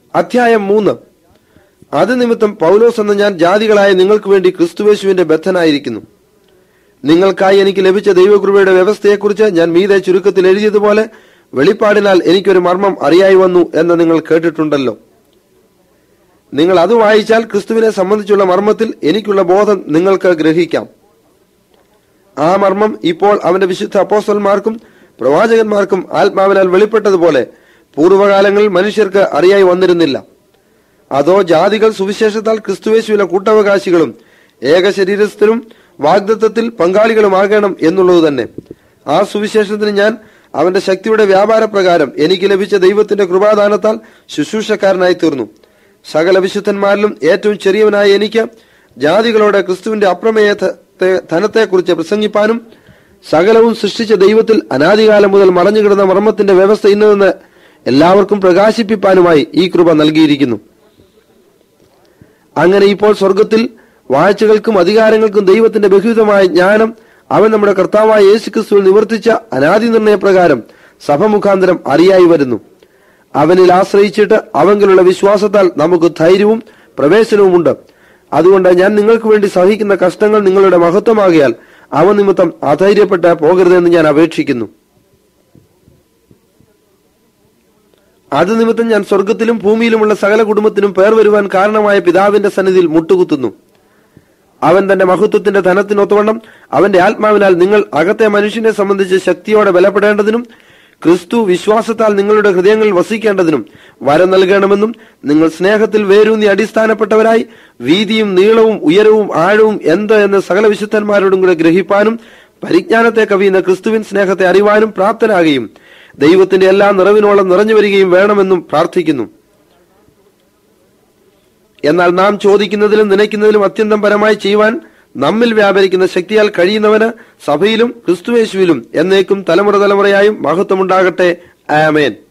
അധ്യായം മൂന്ന് അത് നിമിത്തം പൗലോസ് എന്ന ഞാൻ ജാതികളായ നിങ്ങൾക്ക് വേണ്ടി ക്രിസ്തുവേശുവിന്റെ ബദ്ധനായിരിക്കുന്നു നിങ്ങൾക്കായി എനിക്ക് ലഭിച്ച ദൈവകൃപയുടെ വ്യവസ്ഥയെക്കുറിച്ച് ഞാൻ മീതെ ചുരുക്കത്തിൽ എഴുതിയതുപോലെ വെളിപ്പാടിനാൽ എനിക്കൊരു മർമ്മം അറിയായി വന്നു എന്ന് നിങ്ങൾ കേട്ടിട്ടുണ്ടല്ലോ നിങ്ങൾ അത് വായിച്ചാൽ ക്രിസ്തുവിനെ സംബന്ധിച്ചുള്ള മർമ്മത്തിൽ എനിക്കുള്ള ബോധം നിങ്ങൾക്ക് ഗ്രഹിക്കാം ആ മർമ്മം ഇപ്പോൾ അവന്റെ വിശുദ്ധ അപ്പോസ്റ്റന്മാർക്കും പ്രവാചകന്മാർക്കും ആത്മാവിനാൽ വെളിപ്പെട്ടതുപോലെ പൂർവ്വകാലങ്ങളിൽ മനുഷ്യർക്ക് അറിയായി വന്നിരുന്നില്ല അതോ ജാതികൾ സുവിശേഷത്താൽ ക്രിസ്തുവേശുവിലെ കൂട്ടവകാശികളും ഏക ശരീരസ്ഥരും വാഗ്ദത്തത്തിൽ പങ്കാളികളുമാകണം എന്നുള്ളത് തന്നെ ആ സുവിശേഷത്തിന് ഞാൻ അവന്റെ ശക്തിയുടെ വ്യാപാര പ്രകാരം എനിക്ക് ലഭിച്ച ദൈവത്തിന്റെ കൃപാദാനത്താൽ ശുശ്രൂഷക്കാരനായി തീർന്നു സകല വിശുദ്ധന്മാരിലും ഏറ്റവും ചെറിയവനായ എനിക്ക് ജാതികളോട് ക്രിസ്തുവിന്റെ അപ്രമേയ ധ- ധ- ധനത്തെക്കുറിച്ച് പ്രസംഗിപ്പാനും സകലവും സൃഷ്ടിച്ച ദൈവത്തിൽ അനാദികാലം മുതൽ മറഞ്ഞു കിടന്ന മർമ്മത്തിന്റെ വ്യവസ്ഥ ഇന്നതെന്ന് എല്ലാവർക്കും പ്രകാശിപ്പിപ്പാനുമായി ഈ കൃപ നൽകിയിരിക്കുന്നു അങ്ങനെ ഇപ്പോൾ സ്വർഗത്തിൽ വാഴ്ചകൾക്കും അധികാരങ്ങൾക്കും ദൈവത്തിന്റെ ബഹുവിധമായ ജ്ഞാനം അവൻ നമ്മുടെ കർത്താവായ യേശുക്രിസ്തുവിൽ നിവർത്തിച്ച അനാദി നിർണയപ്രകാരം സഭ മുഖാന്തരം അറിയായി വരുന്നു അവനിൽ ആശ്രയിച്ചിട്ട് അവങ്കിലുള്ള വിശ്വാസത്താൽ നമുക്ക് ധൈര്യവും പ്രവേശനവുമുണ്ട് അതുകൊണ്ട് ഞാൻ നിങ്ങൾക്ക് വേണ്ടി സഹിക്കുന്ന കഷ്ടങ്ങൾ നിങ്ങളുടെ മഹത്വമാകിയാൽ അവ നിമിത്തം അധൈര്യപ്പെട്ട് പോകരുതെന്ന് ഞാൻ അപേക്ഷിക്കുന്നു അത് നിമിത്തം ഞാൻ സ്വർഗത്തിലും ഭൂമിയിലുമുള്ള സകല കുടുംബത്തിനും പേർ വരുവാൻ കാരണമായ പിതാവിന്റെ സന്നിധിയിൽ മുട്ടുകുത്തുന്നു അവൻ തന്റെ മഹത്വത്തിന്റെ ധനത്തിനൊത്തവണ്ണം അവന്റെ ആത്മാവിനാൽ നിങ്ങൾ അകത്തെ മനുഷ്യനെ സംബന്ധിച്ച് ശക്തിയോടെ ബലപ്പെടേണ്ടതിനും ക്രിസ്തു വിശ്വാസത്താൽ നിങ്ങളുടെ ഹൃദയങ്ങളിൽ വസിക്കേണ്ടതിനും വരം നൽകണമെന്നും നിങ്ങൾ സ്നേഹത്തിൽ വേരൂന്നി അടിസ്ഥാനപ്പെട്ടവരായി വീതിയും നീളവും ഉയരവും ആഴവും എന്ത് എന്ന് സകല വിശുദ്ധന്മാരോടും കൂടെ ഗ്രഹിപ്പാനും പരിജ്ഞാനത്തെ കവിയുന്ന ക്രിസ്തുവിൻ സ്നേഹത്തെ അറിവാനും പ്രാപ്തനാകുകയും ദൈവത്തിന്റെ എല്ലാ നിറവിനോളം നിറഞ്ഞു വരികയും വേണമെന്നും പ്രാർത്ഥിക്കുന്നു എന്നാൽ നാം ചോദിക്കുന്നതിലും നനയ്ക്കുന്നതിലും അത്യന്തം പരമായി ചെയ്യുവാൻ നമ്മിൽ വ്യാപരിക്കുന്ന ശക്തിയാൽ കഴിയുന്നവന് സഭയിലും ക്രിസ്തുവേശുവിലും എന്നേക്കും തലമുറ തലമുറയായും മഹത്വമുണ്ടാകട്ടെ ആമേൻ